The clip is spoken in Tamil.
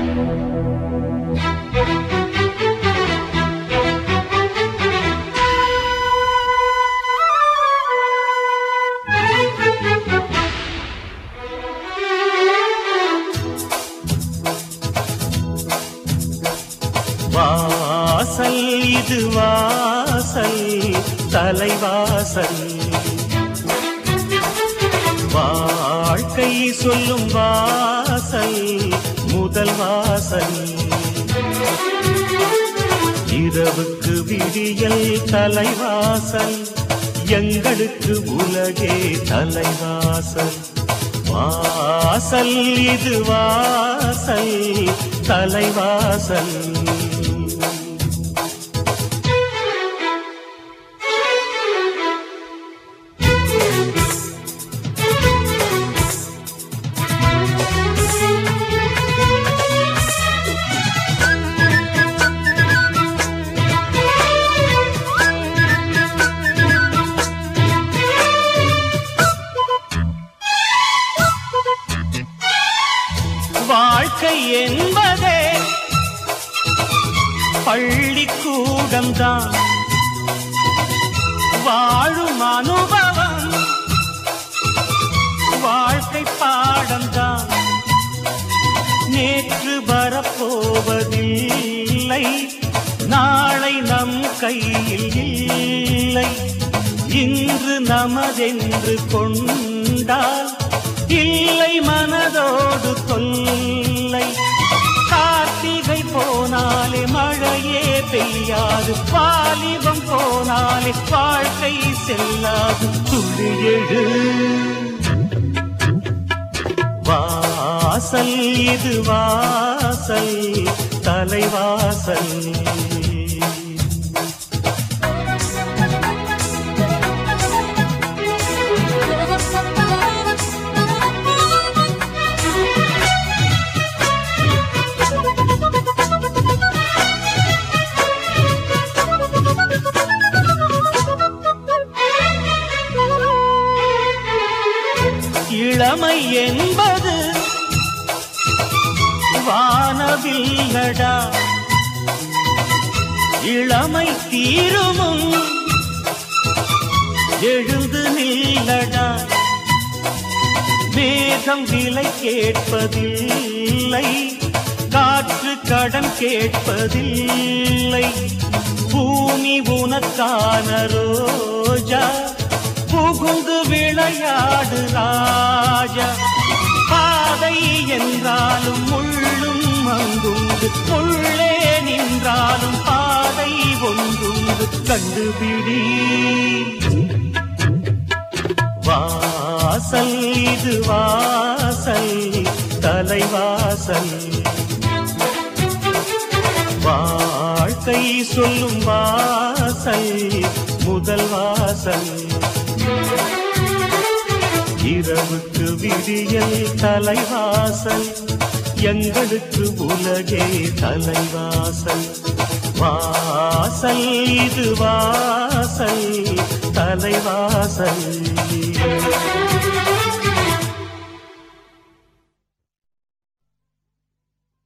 வாசல் இது வாசல் தலைவாசல் வாழ்க்கை சொல்லும் வாசல் முதல் வாசல் இரவுக்கு விடியல் தலைவாசல் எங்களுக்கு உலகே தலைவாசல் வாசல் இது வாசல் தலைவாசல் வாழ்க்கை என்பதே பள்ளிக்கூடம்தான் வாழும் அனுபவம் வாழ்க்கை பாடம்தான் நேற்று வரப்போவதில்லை நாளை நம் கையில் இல்லை இன்று நமதென்று கொண்டால் இல்லை மனதோடு தொல்லை கார்த்திகை போனாலே மழையே பெய்யாது வாலிபம் போனாலே வாழ்க்கை செல்லாது துளியெழு வாசல் இது வாசல் தலைவாசல் இளமை என்பது வானவில்லடா இளமை தீருமும் எழுந்து நில்லடா மேகம் விலை கேட்பதில்லை காற்று கடன் கேட்பதில்லை பூமி உனக்கான ரோஜா புகுந்து விளையாடு ராஜா பாதை என்றாலும் முள்ளும் அங்குண்டு முள்ளே நின்றாலும் பாதை ஒன்றுண்டு கண்டுபிடி வாசல் இது வாசல் தலைவாசல் வாழ்க்கை சொல்லும் வாசல் முதல் வாசல் இரவுக்கு விடியல் தலைவாசல் எங்களுக்கு உலகே தலைவாசல் வாசல் இது வாசல் தலைவாசல்